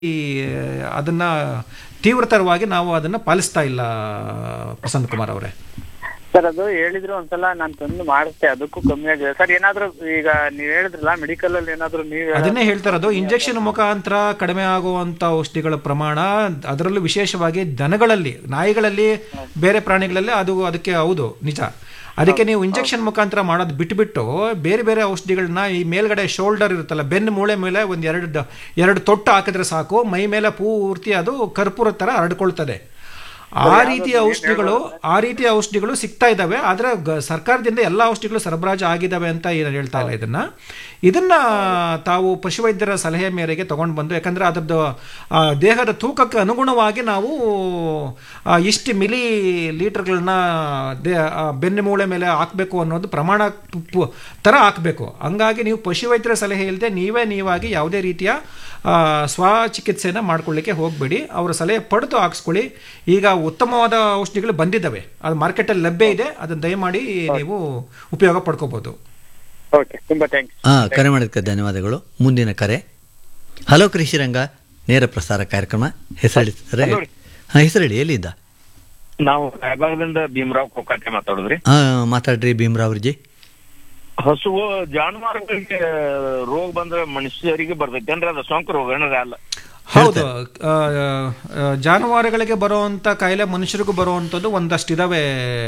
ಈ ಅದನ್ನ ತೀವ್ರತರವಾಗಿ ನಾವು ಅದನ್ನ ಪಾಲಿಸ್ತಾ ಇಲ್ಲ ಪ್ರಸನ್ನ ಕುಮಾರ್ ಅವರೇ ಸರ್ ಅದು ಹೇಳಿದ್ರು ಒಂದ್ಸಲ ನಾನು ತಂದು ಮಾಡಿಸ್ತೆ ಅದಕ್ಕೂ ಕಮ್ಮಿ ಆಗಿದೆ ಸರ್ ಏನಾದ್ರು ಈಗ ನೀವ್ ಹೇಳಿದ್ರಲ್ಲ ಮೆಡಿಕಲ್ ಅಲ್ಲಿ ಏನಾದ್ರು ನೀವ್ ಅದನ್ನೇ ಹೇಳ್ತಾ ಇರೋದು ಇಂಜೆಕ್ಷನ್ ಮುಖಾಂತರ ಕಡಿಮೆ ಆಗುವಂತ ಔಷಧಿಗಳ ಪ್ರಮಾಣ ಅದರಲ್ಲೂ ವಿಶೇಷವಾಗಿ ದನಗಳಲ್ಲಿ ನಾಯಿಗಳಲ್ಲಿ ಬೇರೆ ಪ್ರಾಣಿಗಳಲ್ಲಿ ಅದು ಅದಕ್ಕೆ ಹೌದು ನಿಜ ಅದಕ್ಕೆ ನೀವು ಇಂಜೆಕ್ಷನ್ ಮುಖಾಂತರ ಮಾಡೋದು ಬಿಟ್ಬಿಟ್ಟು ಬೇರೆ ಬೇರೆ ಔಷಧಿಗಳನ್ನ ಈ ಮೇಲ್ಗಡೆ ಶೋಲ್ಡರ್ ಇರುತ್ತಲ್ಲ ಬೆನ್ನು ಮೂಳೆ ಮೇಲೆ ಒಂದು ಎರಡು ಡ- ಎರಡು ತೊಟ್ಟು ಹಾಕಿದ್ರೆ ಸಾಕು ಮೈ ಮೇಲೆ ಪೂರ್ತಿ ಅದು ಕರ್ಪೂರ ತರ ಹರಡ್ಕೊಳ್ತದೆ ಆ ರೀತಿಯ ಔಷಧಿಗಳು ಆ ರೀತಿಯ ಔಷಧಿಗಳು ಸಿಗ್ತಾ ಇದ್ದಾವೆ ಆದ್ರೆ ಗ- ಸರ್ಕಾರದಿಂದ ಎಲ್ಲ ಔಷಧಿಗಳು ಸರಬರಾಜು ಆಗಿದ್ದಾವೆ ಅಂತ ಏನು ಹೇಳ್ತಾ ಇಲ್ಲ ಇದನ್ನ ಇದನ್ನ ತಾವು ಪಶುವೈದ್ಯರ ಸಲಹೆ ಮೇರೆಗೆ ತಗೊಂಡು ಬಂದು ಯಾಕಂದ್ರೆ ಅದರದ್ದು ಆ, ದೇಹದ ತೂಕಕ್ಕೆ ಅನುಗುಣವಾಗಿ ನಾವು ಆ, ಇಷ್ಟು ಮಿಲಿ ಲೀಟರ್ಗಳನ್ನ ದೇ ಆ, ಬೆನ್ನು ಮೂಳೆ ಮೇಲೆ ಹಾಕಬೇಕು ಅನ್ನೋದು ಪ್ರಮಾಣ ಪು- ಪು- ಥರ ಹಾಕಬೇಕು ಹಂಗಾಗಿ ನೀವು ಪಶುವೈದ್ಯರ ಸಲಹೆ ಇಲ್ಲದೆ ನೀವೇ ನೀವಾಗಿ ಯಾವುದೇ ರೀತಿಯ ಆ, ಸ್ವಚಿಕಿತ್ಸೆನ ಮಾಡ್ಕೊಳ್ಳಿಕ್ಕೆ ಹೋಗಬೇಡಿ ಅವರ ಸಲಹೆ ಪಡೆದು ಹಾಕ್ಸ್ಕೊಳ್ಳಿ ಈಗ ಉತ್ತಮವಾದ ಔಷಧಿಗಳು ಬಂದಿದ್ದಾವೆ ಅದು ಮಾರ್ಕೆಟಲ್ಲಿ ಲಭ್ಯ ಇದೆ ಅದನ್ನು ದಯಮಾಡಿ ನೀವು ಉಪಯೋಗ ಪಡ್ಕೋಬಹುದು ಓಕೆ ತುಂಬಾ ಥ್ಯಾಂಕ್ಸ್ ಹಾ ಕರೆ ಮಾಡೋದಕ್ಕೆ ಧನ್ಯವಾದಗಳು ಮುಂದಿನ ಕರೆ ಹಲೋ ಕೃಷಿರಂಗ ನೇರ ಪ್ರಸಾರ ಕಾರ್ಯಕ್ರಮ ಹೆಸರು ಸರ್ Hello ರೀ. ಹಾ ಹೆಸರು ಹೇಳಿ ಎಲ್ಲಿದ್ದ ನಾವು ರಾಯಬಾಗದಿಂದ ಭೀಮರಾವ್ ಕೊಕ್ಕಾಟೆ ಮಾತಾಡುದ್ರಿ ಹಾ ಮಾತಾಡ್ರಿ ಭೀಮ್ರಾವ್ರಜಿ ಹಸುವು ಜಾನುವಾರುಗಳಿಗೆ ರೋಗ ಬಂದ್ರೆ ಮನುಷ್ಯರಿಗೆ ಬರ್ತೈತಿ ಅಂದ್ರೆ ಅದು ಸೋಂಕು ರೋಗ ಏನಾರ ಅಲ್ಲ ಹೌದು ಆ, ಆ, ಜಾನುವಾರುಗಳಿಗೆ ಬರುವಂತ ಕಾಯಿಲೆ ಮನುಷ್ಯರಿಗೂ ಬರುವಂತದ್ದು ಒಂದಷ್ಟು ಇದಾವೆ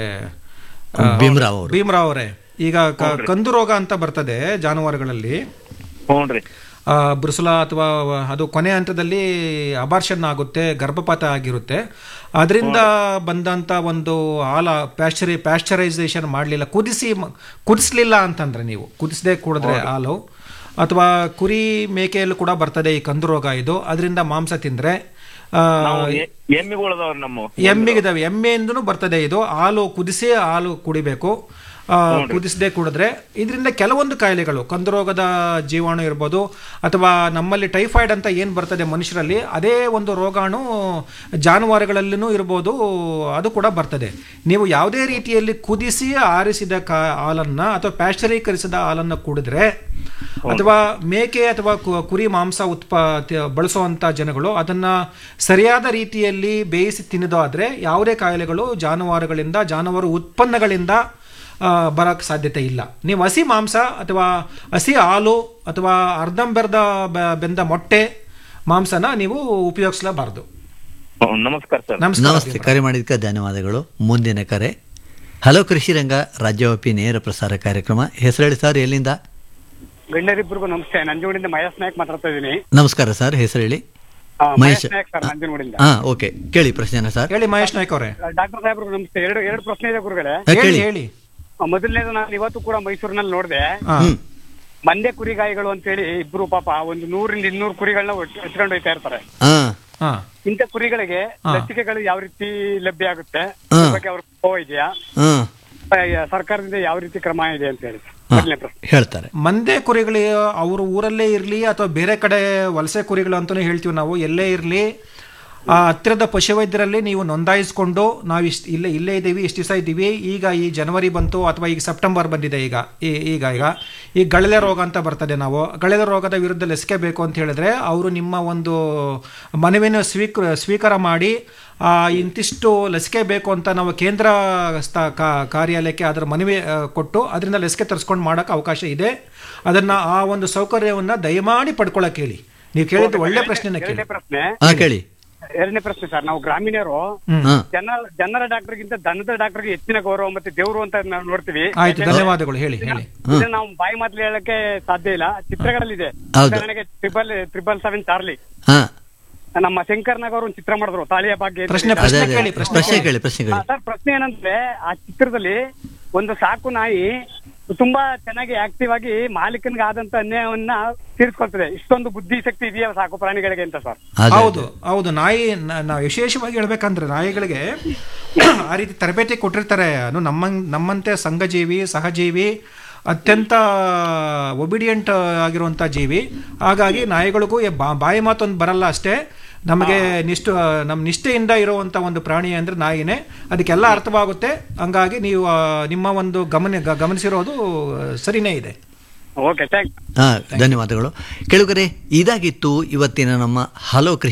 ಆ, ಭೀಮ್ರಾವ್ ಅವರು ಭೀಮರಾವ್ ಅವರೇ ಈಗ ಕ- ಕಂದು ರೋಗ ಅಂತ ಬರ್ತದೆ ಜಾನುವಾರುಗಳಲ್ಲಿ ಹ್ಞೂನ್ರಿ ಆ, ಬ್ರುಸುಲ ಅಥವಾ ಅದು ಕೊನೆ ಹಂತದಲ್ಲಿ ಅಬಾರ್ಷನ್ ಆಗುತ್ತೆ ಗರ್ಭಪಾತ ಆಗಿರುತ್ತೆ ಅದರಿಂದ ಬಂದಂತ ಒಂದು ಹಾಲ ಪ್ಯಾಶ್ಚರಿ ಪ್ಯಾಶ್ಚರೈಸೇಷನ್ ಮಾಡಲಿಲ್ಲ ಕುದಿಸಿ ಮ- ಕುದಿಸ್ಲಿಲ್ಲ ಅಂತಂದ್ರೆ ನೀವು ಕುದಿಸದೆ ಕುಡಿದ್ರೆ ಹಾಲು ಅಥವಾ ಕುರಿ ಮೇಕೆಯಲ್ಲೂ ಕೂಡ ಬರ್ತದೆ ಈ ಕಂದು ರೋಗ ಇದು ಅದರಿಂದ ಮಾಂಸ ತಿಂದ್ರೆ ಆ, ನಾವು ಎ- ಎಮ್ಮಿಗಳದವ್ರಿ ನಮ್ಮ ಎಮ್ಮೆಗಿದಾವೆ ಎಮ್ಮೆಯಿಂದನೂ ಬರ್ತದೆ ಇದು ಹಾಲು ಕುದಿಸಿ ಹಾಲು ಕುಡಿಬೇಕು ಆ, ಕುದಿಸದೆ ಕುಡಿದ್ರೆ ಇದರಿಂದ ಕೆಲವೊಂದು ಕಾಯಿಲೆಗಳು ಕಂದುರೋಗದ ಜೀವಾಣು ಇರ್ಬೋದು ಅಥವಾ ನಮ್ಮಲ್ಲಿ ಟೈಫಾಯ್ಡ್ ಅಂತ ಏನು ಬರ್ತದೆ ಮನುಷ್ಯರಲ್ಲಿ ಅದೇ ಒಂದು ರೋಗಾಣು ಜಾನುವಾರುಗಳಲ್ಲೂ ಇರ್ಬೋದು ಅದು ಕೂಡ ಬರ್ತದೆ ನೀವು ಯಾವುದೇ ರೀತಿಯಲ್ಲಿ ಕುದಿಸಿ ಆರಿಸಿದ ಕಾ ಹಾಲನ್ನು ಅಥವಾ ಪ್ಯಾಶ್ಚರೀಕರಿಸಿದ ಹಾಲನ್ನು ಕುಡಿದ್ರೆ ಅಥವಾ ಮೇಕೆ ಅಥವಾ ಕು- ಕುರಿ ಮಾಂಸ ಉತ್ಪ ತ- ಬಳಸುವಂತ ಜನಗಳು ಅದನ್ನ ಸರಿಯಾದ ರೀತಿಯಲ್ಲಿ ಬೇಯಿಸಿ ತಿನ್ನೋದಾದ್ರೆ ಯಾವುದೇ ಕಾಯಿಲೆಗಳು ಜಾನುವಾರುಗಳಿಂದ ಜಾನುವಾರು ಉತ್ಪನ್ನಗಳಿಂದ ಆ, ಬರಕ್ ಸಾಧ್ಯತೆ ಇಲ್ಲ ನೀವು ಹಸಿ ಮಾಂಸ ಅಥವಾ ಹಸಿ ಹಾಲು ಅಥವಾ ಅರ್ಧಂಬೆರ್ದ ಬೆ- ಬೆಂದ ಮೊಟ್ಟೆ ಮಾಂಸನ ನೀವು ಉಪಯೋಗಿಸಲೇಬಾರ್ದು ಹ್ಮ್, ನಮಸ್ಕಾರ ಸರ್ ನಮಸ್ಕಾರ ನಮಸ್ತೆ ಕರೆ ಮಾಡಿದ್ದಕ್ಕೆ ಧನ್ಯವಾದಗಳು ಮುಂದಿನ ಕರೆ ಹಲೋ ಕೃಷಿರಂಗ ರಾಜ್ಯವ್ಯಾಪಿ ನೇರ ಪ್ರಸಾರ ಕಾರ್ಯಕ್ರಮ ಹೆಸರು ಹೇಳಿ ಸರ್ ಎಲ್ಲಿಂದ ಗಣ್ಯರಿಬ್ಬರಿಗೂ ನಮಸ್ತೆ ನಂಜನಗೂಡಿಂದ ಮಹೇಶ್ ನಾಯಕ್ ಮಾತಾಡ್ತಾ ಇದ್ದೀನಿ ನಮಸ್ಕಾರ ಸರ್ ಹೆಸರು ಹೇಳಿ ಆ, ಮಹೇಶ್ ಮಹೇಶ್ ನಾಯಕ್ ಸರ್ ನಂಜನಗೂಡಿಂದ ಹಾ ಓಕೆ ಕೇಳಿ ಪ್ರಶ್ನೆನ ಸರ್ ಹೇಳಿ ಮಹೇಶ್ ನಾಯ್ಕ ಅವರೇ ಡಾಕ್ಟರ್ ಸಾಹೇಬ್ರಿಗೂ ನಮಸ್ತೆ ಎರಡು ಎರಡು ಪ್ರಶ್ನೆ ಇದೆ ಗುರುಗಳೇ ಹಾ, ಹೇಳಿ ಕೇಳಿ ಹೇಳಿ ಆ, ಮೊದಲನೇದು ನಾನು ಇವತ್ತು ಕೂಡ ಮೈಸೂರಿನಲ್ಲಿ ನೋಡಿದೆ ಹಾ. ಹ್ಮ್ ಮಂಡ್ಯ ಕುರಿಗಾಯಿಗಳು ಅಂತೇಳಿ ಇಬ್ರು ಪಾಪ ಒಂದು ನೂರಿಂದ ಇನ್ನೂರು ಕುರಿಗಳನ್ನ ಹಚ್ಕೊಂಡು ಹೋಯ್ತಾ ಇರ್ತಾರೆ ಹಾ ಹಾ ಇಂಥ ಕುರಿಗಳಿಗೆ ಹಾ. ಲಸಿಕೆಗಳು ಯಾವ ರೀತಿ ಲಭ್ಯ ಆಗುತ್ತೆ ಹಾ. ಅದ್ರ ಬಗ್ಗೆ ಅವ್ರ ಅನುಭವ ಇದೆಯಾ ಹಾ ಆ, ಸರ್ಕಾರದಿಂದ ಯಾವ ರೀತಿ ಕ್ರಮ ಇದೆ ಅಂತ ಹೇಳಿ ಮೊದಲನೇ ಪ್ರಶ್ನೆ ಹೇಳ್ತಾರೆ ಮಂದೆ ಕುರಿಗಳು ಅವ್ರ ಊರಲ್ಲೇ ಇರಲಿ ಅಥವಾ ಬೇರೆ ಕಡೆ ವಲಸೆ ಕುರಿಗಳು ಅಂತಲೂ ಹೇಳ್ತೀವಿ ನಾವು ಎಲ್ಲೇ ಇರಲಿ ಆ ಹತ್ತಿರದ ಪಶುವೈದ್ಯರಲ್ಲಿ ನೀವು ನೋಂದಾಯಿಸ್ಕೊಂಡು ನಾವು ಇಷ್ಟು ಇಲ್ಲೇ ಇಲ್ಲೇ ಇದ್ದೀವಿ ಇಷ್ಟು ದಿವಸ ಇದ್ದೀವಿ ಈಗ ಈ ಜನವರಿ ಬಂತು ಅಥವಾ ಈಗ ಸೆಪ್ಟೆಂಬರ್ ಬಂದಿದೆ ಈಗ ಈ- ಈಗ ಈಗ ಈ ಗಳಲೆ ರೋಗ ಅಂತ ಬರ್ತದೆ ನಾವು ಗಳಲೆ ರೋಗದ ವಿರುದ್ಧ ಲಸಿಕೆ ಬೇಕು ಅಂತ ಹೇಳಿದ್ರೆ ಅವರು ನಿಮ್ಮ ಒಂದು ಮನವಿನ ಸ್ವೀಕೃ ಸ್ವೀಕಾರ ಮಾಡಿ ಆ, ಇಂತಿಷ್ಟು ಲಸಿಕೆ ಬೇಕು ಅಂತ ನಾವು ಕೇಂದ್ರ ಸ್ಥ- ಕಾ- ಕಾರ್ಯಾಲಯಕ್ಕೆ ಅದರ ಮನವಿ ಆ, ಕೊಟ್ಟು ಅದರಿಂದ ಲಸಿಕೆ ತರಿಸ್ಕೊಂಡು ಮಾಡೋಕೆ ಅವಕಾಶ ಇದೆ ಅದನ್ನ ಆ ಒಂದು ಸೌಕರ್ಯವನ್ನ ದಯಮಾಡಿ ಪಡ್ಕೊಳಕ್ ಹೇಳಿ ನೀವು ಕೇಳಿದ್ದು ಒಳ್ಳೆ ಪ್ರಶ್ನೆನ ಕೇಳಿ ಎರಡನೇ ಪ್ರಶ್ನೆ ಹಾ ಕೇಳಿ ಎರಡನೇ ಪ್ರಶ್ನೆ ಸರ್ ನಾವು ಗ್ರಾಮೀಣರು ಹ್ಮ್. ಹಾ ಜನ ಜನರ ಡಾಕ್ಟರ್ಗಿಂತ ದನದ ಡಾಕ್ಟರ್ಗೆ ಹೆಚ್ಚಿನ ಗೌರವ ಮತ್ತೆ ದೇವರು ಅಂತ ನಾವು ನೋಡ್ತೀವಿ ಆಯ್ತು ಧನ್ಯವಾದಗಳು ಹೇಳಿ ಹೇಳಿ ಇದನ್ನ ನಾವು ಬಾಯಿ ಮಾತಲ್ಲಿ ಹೇಳಕ್ಕೆ ಸಾಧ್ಯ ಇಲ್ಲ ಚಿತ್ರಗಳಲ್ಲಿದೆ ಹೌದು. ಉದಾಹರಣೆಗೆ ಟ್ರಿಬಲ್ ಟ್ರಿಬಲ್ ಸೆವೆನ್ ಚಾರ್ಲಿ ಹಾ ನಮ್ಮ ಶಂಕರ್ನಾಗ್ ಅವರು ಒಂದು ಚಿತ್ರ ಮಾಡಿದ್ರು ತಾಳಿಯ ಭಾಗ್ಯ ಅಂತ ಪ್ರಶ್ನೆ ಹೇಳಿ. ಅದೇ ಪ್ರಶ್ನೆ ಅದೇ ಕೇಳಿ ಪ್ರಶ್ನೆ ಪ್ರಶ್ನೆ ಕೇಳಿ ಕೇಳಿ ಪ್ರಶ್ನೆ ಆ, ಕೇಳಿ ಸರ್ ಪ್ರಶ್ನೆ ಏನಂದ್ರೆ ಆ ಚಿತ್ರದಲ್ಲಿ ಒಂದು ಸಾಕು ನಾಯಿ ತುಂಬಾ ಚೆನ್ನಾಗಿ ಆಕ್ಟಿವ್ ಆಗಿ ಮಾಲೀಕನಿಗೆ ಆದಂತ ಅನ್ಯಾಯವನ್ನ ತೀರಿಸ್ಕೊಳ್ತದೆ ಇಷ್ಟೊಂದು ಬುದ್ಧಿ ಶಕ್ತಿ ಇದೆಯಾ ಸಾಕು ಪ್ರಾಣಿಗಳಿಗೆ ಅಂತ ಸರ್ ಅದೇ, ಹೌದು ಹೌದು ನಾಯಿ ನ- ನಾವು ವಿಶೇಷವಾಗಿ ಹೇಳ್ಬೇಕಂದ್ರೆ ನಾಯಿಗಳಿಗೆ ಆ ರೀತಿ ತರಬೇತಿ ಕೊಟ್ಟಿರ್ತಾರೆ ಅದು ನಮ್ಮ ನಮ್ಮಂತೆ ಸಂಘಜೀವಿ ಸಹಜೀವಿ ಅತ್ಯಂತ ಒಬಿಡಿಯಂಟ್ ಆಗಿರುವಂಥ ಜೀವಿ ಹಾಗಾಗಿ ನಾಯಿಗಳಿಗೂ ಎ- ಬಾ- ಬಾಯಿ ಮಾತೊಂದು ಬರಲ್ಲ ಅಷ್ಟೇ ನಮಗೆ ನಿಷ್ಠ ನಮ್ಮ ನಿಷ್ಠೆಯಿಂದ ಇರುವಂಥ ಒಂದು ಪ್ರಾಣಿ ಅಂದರೆ ನಾಯಿನೇ ಅದಕ್ಕೆಲ್ಲ ಅರ್ಥವಾಗುತ್ತೆ ಹಂಗಾಗಿ ನೀವು ಆ, ನಿಮ್ಮ ಒಂದು ಗಮನ ಗ- ಗಮನಿಸಿರೋದು ಸರಿನೇ ಇದೆ ಓಕೆ ಥ್ಯಾಂಕ್ ಹಾ ಧನ್ಯವಾದಗಳು ಕೆಳಗರೆ ಇದಾಗಿತ್ತು ಇವತ್ತಿನ ನಮ್ಮ ಹಲೋ ಕೃಷಿ